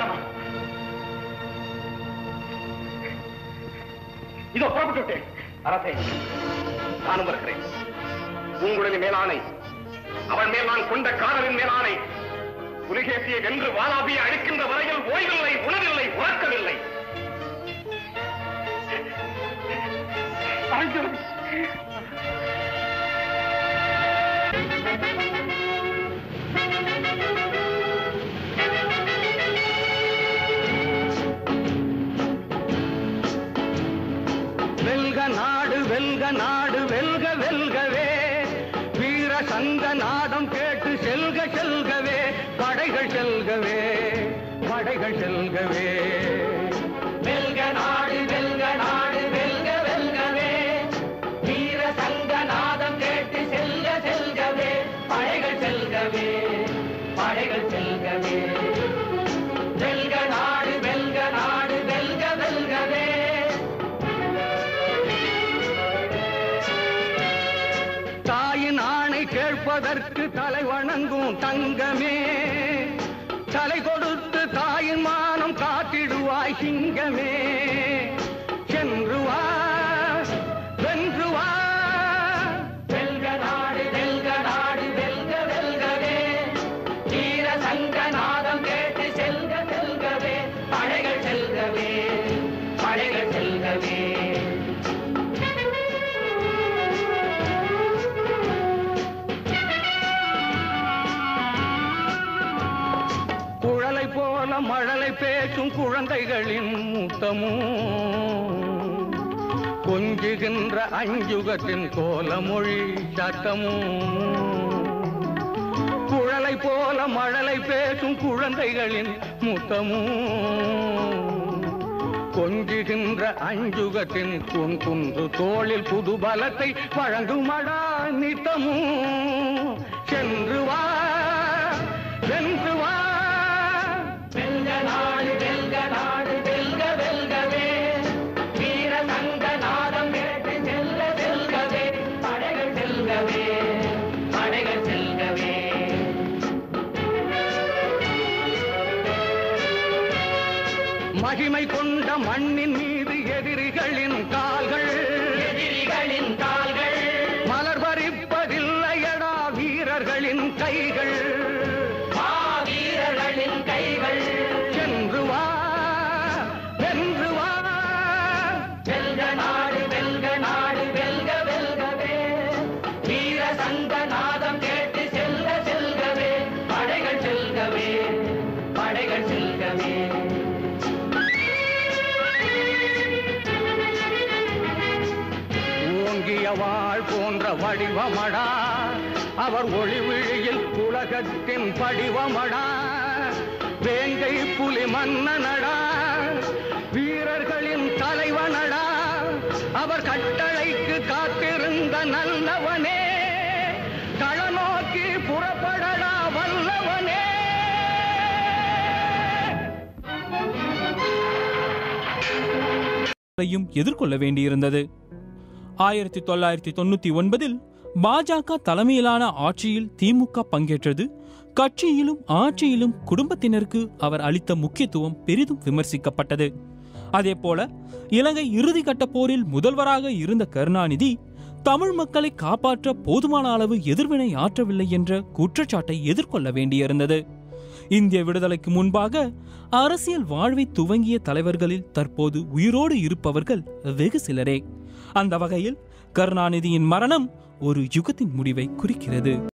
வேண்டாம் இதோ புறப்பட்டு விட்டேன் அரசே நானும் வருகிறேன் உங்களின் மேலானை அவன் மேல் நான் கொண்ட காதலின் மேலானை புலிகேசியை வென்று வாலாபியை அழிக்கின்ற வரையில் ஓய்வில்லை உணவில்லை உறக்கவில்லை அர்ஜுன் வெல்க நாடு வெல்க நாடு வெல்க வெல்கவே வீர சங்க நாதம் கேட்டு செல்க செல்கவே படைகள் செல்கவே படைகள் செல்கவே வெல்க நாடு வெல்க நாடு வெல்க வெல்கவே வீர சங்க நாதம் கேட்டு செல்க செல்கவே படைகள் செல்கவே படைகள் செல்கவே வெல்க நாடு வெல்க நாடு வெல்க வெல்கவே தாயின் ஆணை கேட்பதற்கு தலை வணங்கும் தங்கமே தலை கொடுத்து தாயின் மானம் காத்திடுவாய் சிங்கமே சென்று வா வென்று வா வெல்க நாடு வெல்க நாடு வெல்க வெல்கவே வீர சங்க நாதம் கேட்டு செல்க செல்கவே படைகள் செல்கவே படைகள் செல்கவே குழலை போல மழலை பேசும் குழந்தைகளின் முத்தமும் கொஞ்சுகின்ற அஞ்சுகத்தின் கோலமொழி சத்தமும் குழலை போல மழலை பேசும் குழந்தைகளின் முத்தமும் கொஞ்சுகின்ற அஞ்சுகத்தின் குன் குன்று தோளில் புது பலத்தை வழங்குமடா நித்தமும் சென்று வா வென்று வா வெல்க நாடு வெல்க நாடு வெல்க வெல்கவே வீர சங்க நாதம் கேட்டு செல்ல செல்கவே படைகள் செல்கவே படைகள் செல்கவே மகிமை கொண்ட மண்ணின் மீது எதிரிகளின் கால்கள் எதிரிகளின் கால்கள் மலர் பறிப்பதில்லையடா வீரர்களின் கைகள் வீரர்களின் கைகள் சென்று வா வென்று வா வெல்க நாடு வெல்க நாடு வெல்க வெல்கவே வீர சங்க நாதம் கேட்டு செல்க செல்கவே படைகள் செல்கவே படைகள் செல்கவே ஓங்கிய வாழ் போன்ற வடிவமடா அவர் ஒளிவிழியில் உலகத்தின் படிவமடா வேங்கை புலி மன்னனடா வீரர்களின் தலைவனடா அவர் கட்டளைக்கு காத்திருந்த நல்லவனே களநோக்கி புறப்படடா வல்லவனே யும் எதிர்கொள்ள வேண்டியிருந்தது ஆயிரத்தி தொள்ளாயிரத்தி தொண்ணூத்தி ஒன்பதில் பாஜக தலைமையிலான ஆட்சியில் திமுக பங்கேற்றது கட்சியிலும் ஆட்சியிலும் குடும்பத்தினருக்கு அவர் அளித்த முக்கியத்துவம் பெரிதும் விமர்சிக்கப்பட்டது அதேபோல இலங்கை இறுதிக்கட்ட போரில் முதல்வராக இருந்த கருணாநிதி தமிழ் மக்களை காப்பாற்ற போதுமான அளவு எதிர்வினை ஆற்றவில்லை என்ற குற்றச்சாட்டை எதிர்கொள்ள வேண்டியிருந்தது இந்திய விடுதலைக்கு முன்பாக அரசியல் வாழ்வை துவங்கிய தலைவர்களில் தற்போது உயிரோடு இருப்பவர்கள் வெகு சிலரே அந்த வகையில் கருணாநிதியின் மரணம் ஒரு யுகத்தின் முடிவை குறிக்கிறது